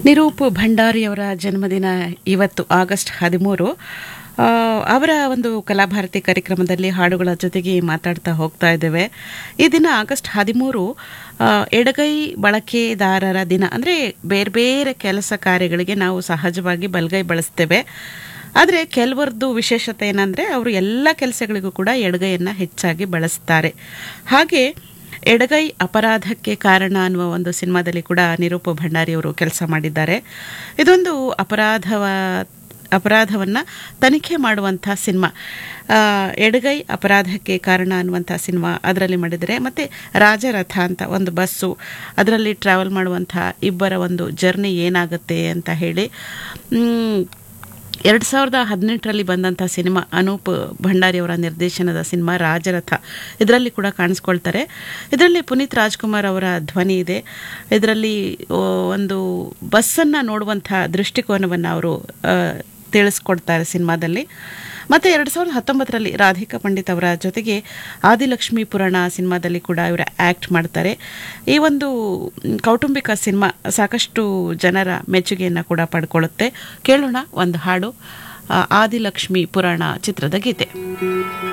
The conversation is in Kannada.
ನಿರೂಪ್ ಭಂಡಾರಿಯವರ ಜನ್ಮದಿನ ಇವತ್ತು ಆಗಸ್ಟ್ ಹದಿಮೂರು ಆ, ಅವರ ಒಂದು ಕಲಾಭಾರತಿ ಕಾರ್ಯಕ್ರಮದಲ್ಲಿ ಹಾಡುಗಳ ಜೊತೆಗೆ ಮಾತಾಡ್ತಾ ಹೋಗ್ತಾ ಇದ್ದೇವೆ ಈ ದಿನ ಆಗಸ್ಟ್ ಹದಿಮೂರು ಆ, ಎಡಗೈ ಬಳಕೆದಾರರ ದಿನ ಅಂದರೆ ಬೇರೆ ಬೇರೆ ಕೆಲಸ ಕಾರ್ಯಗಳಿಗೆ ನಾವು ಸಹಜವಾಗಿ ಬಲಗೈ ಬಳಸ್ತೇವೆ ಆದರೆ ಕೆಲವರದ್ದು ವಿಶೇಷತೆ ಏನಂದರೆ ಅವರು ಎಲ್ಲ ಕೆಲಸಗಳಿಗೂ ಕೂಡ ಎಡಗೈಯನ್ನು ಹೆಚ್ಚಾಗಿ ಬಳಸ್ತಾರೆ ಹಾಗೆ ಎಡಗೈ ಅಪರಾಧಕ್ಕೆ ಕಾರಣ ಅನ್ನುವ ಒಂದು ಸಿನಿಮಾದಲ್ಲಿ ಕೂಡ ನಿರೂಪ ಭಂಡಾರಿ ಅವರು ಕೆಲಸ ಮಾಡಿದ್ದಾರೆ ಇದೊಂದು ಅಪರಾಧವ ಅಪರಾಧವನ್ನು ತನಿಖೆ ಮಾಡುವಂಥ ಸಿನಿಮಾ ಆ, ಎಡಗೈ ಅಪರಾಧಕ್ಕೆ ಕಾರಣ ಅನ್ನುವಂಥ ಸಿನಿಮಾ ಅದರಲ್ಲಿ ಮಾಡಿದರೆ ಮತ್ತು ರಾಜರಥ ಅಂತ ಒಂದು ಬಸ್ಸು ಅದರಲ್ಲಿ ಟ್ರಾವೆಲ್ ಮಾಡುವಂಥ ಇಬ್ಬರ ಒಂದು ಜರ್ನಿ ಏನಾಗುತ್ತೆ ಅಂತ ಹೇಳಿ ಮ್, ಎರಡು ಸಾವಿರದ ಹದಿನೆಂಟರಲ್ಲಿ ಬಂದಂಥ ಸಿನಿಮಾ ಅನೂಪ್ ಭಂಡಾರಿ ಅವರ ನಿರ್ದೇಶನದ ಸಿನಿಮಾ ರಾಜರಥ ಇದರಲ್ಲಿ ಕೂಡ ಕಾಣಿಸ್ಕೊಳ್ತಾರೆ ಇದರಲ್ಲಿ ಪುನೀತ್ ರಾಜ್ಕುಮಾರ್ ಅವರ ಧ್ವನಿ ಇದೆ ಇದರಲ್ಲಿ ಆ, ಒಂದು ಬಸ್ಸನ್ನು ನೋಡುವಂಥ ದೃಷ್ಟಿಕೋನವನ್ನು ಅವರು ಆ, ತಿಳಿಸ್ಕೊಡ್ತಾರೆ ಸಿನಿಮಾದಲ್ಲಿ ಮತ್ತು ಎರಡು ಸಾವಿರದ ಹತ್ತೊಂಬತ್ತರಲ್ಲಿ ರಾಧಿಕಾ ಪಂಡಿತ್ ಅವರ ಜೊತೆಗೆ ಆದಿಲಕ್ಷ್ಮಿ ಪುರಾಣ ಸಿನಿಮಾದಲ್ಲಿ ಕೂಡ ಇವರು ಆ್ಯಕ್ಟ್ ಮಾಡ್ತಾರೆ ಈ ಒಂದು ಮ್, ಕೌಟುಂಬಿಕ ಸಿನಿಮಾ ಸಾಕಷ್ಟು ಜನರ ಮೆಚ್ಚುಗೆಯನ್ನು ಕೂಡ ಪಡ್ಕೊಳ್ಳುತ್ತೆ ಕೇಳೋಣ ಒಂದು ಹಾಡು ಆ, ಆದಿಲಕ್ಷ್ಮಿ ಪುರಾಣ ಚಿತ್ರದ ಗೀತೆ